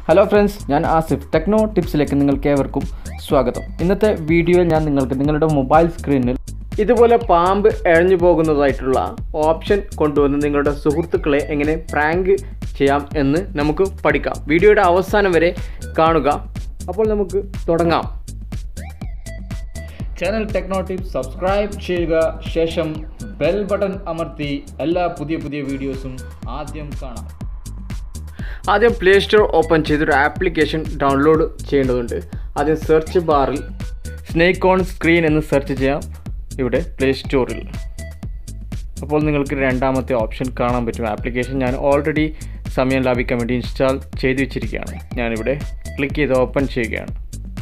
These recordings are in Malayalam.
ഹലോ ഫ്രണ്ട്സ് ഞാൻ ആസിഫ് ടെക്നോ ടിപ്സിലേക്ക് നിങ്ങൾക്ക് ഏവർക്കും സ്വാഗതം ഇന്നത്തെ വീഡിയോയിൽ ഞാൻ നിങ്ങൾക്ക് നിങ്ങളുടെ മൊബൈൽ സ്ക്രീനിൽ ഇതുപോലെ പാമ്പ് എഴഞ്ഞു പോകുന്നതായിട്ടുള്ള ഓപ്ഷൻ കൊണ്ടുവന്ന് നിങ്ങളുടെ സുഹൃത്തുക്കളെ എങ്ങനെ പ്രാങ്ക് ചെയ്യാം എന്ന് നമുക്ക് പഠിക്കാം വീഡിയോയുടെ അവസാനം വരെ കാണുക അപ്പോൾ നമുക്ക് തുടങ്ങാം ചാനൽ ടെക്നോ ടിപ്സ് സബ്സ്ക്രൈബ് ചെയ്യുക ശേഷം ബെൽ ബട്ടൺ അമർത്തി എല്ലാ പുതിയ പുതിയ വീഡിയോസും ആദ്യം കാണാം ആദ്യം പ്ലേ സ്റ്റോർ ഓപ്പൺ ചെയ്തൊരു ആപ്ലിക്കേഷൻ ഡൗൺലോഡ് ചെയ്യേണ്ടതുണ്ട് ആദ്യം സെർച്ച് ബാറിൽ സ്നേക്ക് ഓൺ സ്ക്രീൻ എന്ന് സെർച്ച് ചെയ്യാം ഇവിടെ പ്ലേ സ്റ്റോറിൽ അപ്പോൾ നിങ്ങൾക്ക് രണ്ടാമത്തെ ഓപ്ഷൻ കാണാൻ പറ്റും ആപ്ലിക്കേഷൻ ഞാൻ ഓൾറെഡി സമയം ലാഭിക്കാൻ വേണ്ടി ഇൻസ്റ്റാൾ ചെയ്ത് വെച്ചിരിക്കുകയാണ് ഞാനിവിടെ ക്ലിക്ക് ചെയ്ത് ഓപ്പൺ ചെയ്യുകയാണ്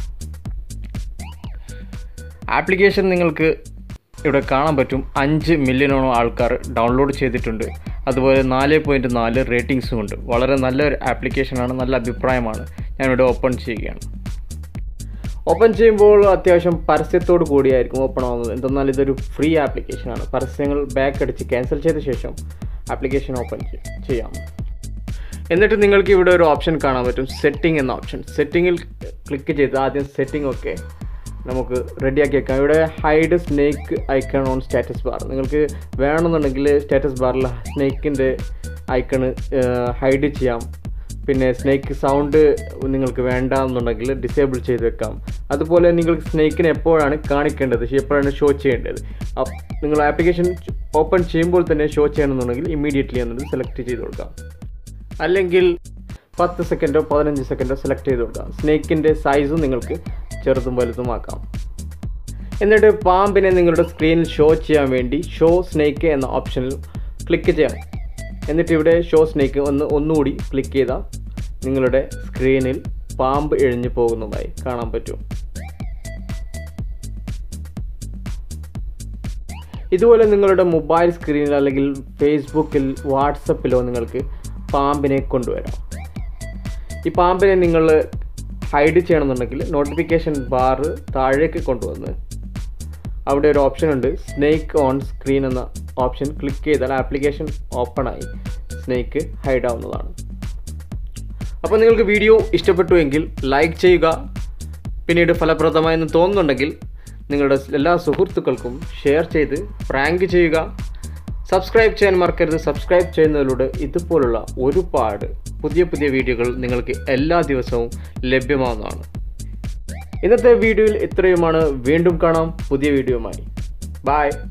ആപ്ലിക്കേഷൻ നിങ്ങൾക്ക് ഇവിടെ കാണാൻ പറ്റും അഞ്ച് മില്യണോളം ആൾക്കാർ ഡൗൺലോഡ് ചെയ്തിട്ടുണ്ട് അതുപോലെ നാല് പോയിൻറ്റ് നാല് റേറ്റിംഗ്സും ഉണ്ട് വളരെ നല്ലൊരു ആപ്ലിക്കേഷനാണ് നല്ല അഭിപ്രായമാണ് ഞാനിവിടെ ഓപ്പൺ ചെയ്യുകയാണ് ഓപ്പൺ ചെയ്യുമ്പോൾ അത്യാവശ്യം പരസ്യത്തോട് കൂടിയായിരിക്കും ഓപ്പൺ ആവുന്നത് എന്തെന്നാൽ ഇതൊരു ഫ്രീ ആപ്ലിക്കേഷനാണ് പരസ്യങ്ങൾ ബാക്ക് അടിച്ച് ക്യാൻസൽ ചെയ്ത ശേഷം ആപ്ലിക്കേഷൻ ഓപ്പൺ ചെയ്യാം എന്നിട്ട് നിങ്ങൾക്ക് ഇവിടെ ഒരു ഓപ്ഷൻ കാണാൻ പറ്റും സെറ്റിംഗ് എന്ന ഓപ്ഷൻ സെറ്റിങ്ങിൽ ക്ലിക്ക് ചെയ്ത് ആദ്യം സെറ്റിംഗ് ഒക്കെ നമുക്ക് റെഡിയാക്കി വെക്കാം ഇവിടെ hide snake icon on status bar നിങ്ങൾക്ക് വേണമെന്നുണ്ടെങ്കിൽ സ്റ്റാറ്റസ് ബാറിൽ സ്നേക്കിൻ്റെ ഐക്കണ് ഹൈഡ് ചെയ്യാം പിന്നെ സ്നേക്ക് സൗണ്ട് നിങ്ങൾക്ക് വേണ്ട എന്നുണ്ടെങ്കിൽ ഡിസേബിൾ ചെയ്ത് വെക്കാം അതുപോലെ നിങ്ങൾക്ക് സ്നേക്കിനെ എപ്പോഴാണ് കാണിക്കേണ്ടത് എപ്പോഴാണ് ഷോ ചെയ്യേണ്ടത് അപ്പ് നിങ്ങൾ ആപ്ലിക്കേഷൻ ഓപ്പൺ ചെയ്യുമ്പോൾ തന്നെ ഷോ ചെയ്യണമെന്നുണ്ടെങ്കിൽ ഇമ്മീഡിയറ്റ്ലി എന്നത് സെലക്ട് ചെയ്ത് കൊടുക്കാം അല്ലെങ്കിൽ പത്ത് സെക്കൻഡോ പതിനഞ്ച് സെക്കൻഡോ സെലക്ട് ചെയ്ത് കൊടുക്കാം സ്നേക്കിൻ്റെ സൈസും നിങ്ങൾക്ക് ചെറുതും വലുതുമാക്കാം എന്നിട്ട് പാമ്പിനെ നിങ്ങളുടെ സ്ക്രീനിൽ ഷോ ചെയ്യാൻ വേണ്ടി ഷോ സ്നേക്ക് എന്ന ഓപ്ഷനിൽ ക്ലിക്ക് ചെയ്യാം എന്നിട്ട് ഇവിടെ ഷോ സ്നേക്ക് ഒന്ന് ഒന്നുകൂടി ക്ലിക്ക് ചെയ്താൽ നിങ്ങളുടെ സ്ക്രീനിൽ പാമ്പ് എഴിഞ്ഞു പോകുന്നതായി കാണാൻ പറ്റും ഇതുപോലെ നിങ്ങളുടെ മൊബൈൽ സ്ക്രീനിൽ അല്ലെങ്കിൽ ഫേസ്ബുക്കിൽ വാട്സപ്പിലോ നിങ്ങൾക്ക് പാമ്പിനെ കൊണ്ടുവരാം ഈ പാമ്പിനെ നിങ്ങൾ ഹൈഡ് ചെയ്യണമെന്നുണ്ടെങ്കിൽ നോട്ടിഫിക്കേഷൻ ബാർ താഴേക്ക് കൊണ്ടുവന്ന് അവിടെ ഒരു ഓപ്ഷൻ ഉണ്ട് സ്നേക്ക് ഓൺ സ്ക്രീൻ എന്ന ഓപ്ഷൻ ക്ലിക്ക് ചെയ്താൽ ആപ്ലിക്കേഷൻ ഓപ്പണായി സ്നേക്ക് ഹൈഡ് ആവുന്നതാണ് അപ്പോൾ നിങ്ങൾക്ക് വീഡിയോ ഇഷ്ടപ്പെട്ടു എങ്കിൽ ലൈക്ക് ചെയ്യുക പിന്നീട് ഫലപ്രദമായെന്ന് തോന്നുന്നുണ്ടെങ്കിൽ നിങ്ങളുടെ എല്ലാ സുഹൃത്തുക്കൾക്കും ഷെയർ ചെയ്ത് പ്രാങ്ക് ചെയ്യുക സബ്സ്ക്രൈബ് ചെയ്യാൻ മറക്കരുത് സബ്സ്ക്രൈബ് ചെയ്യുന്നതിലൂടെ ഇതുപോലുള്ള ഒരുപാട് പുതിയ പുതിയ വീഡിയോകൾ നിങ്ങൾക്ക് എല്ലാ ദിവസവും ലഭ്യമാവുന്നതാണ് ഇന്നത്തെ വീഡിയോയിൽ ഇത്രയുമാണ് വീണ്ടും കാണാം പുതിയ വീഡിയോയുമായി ബായ്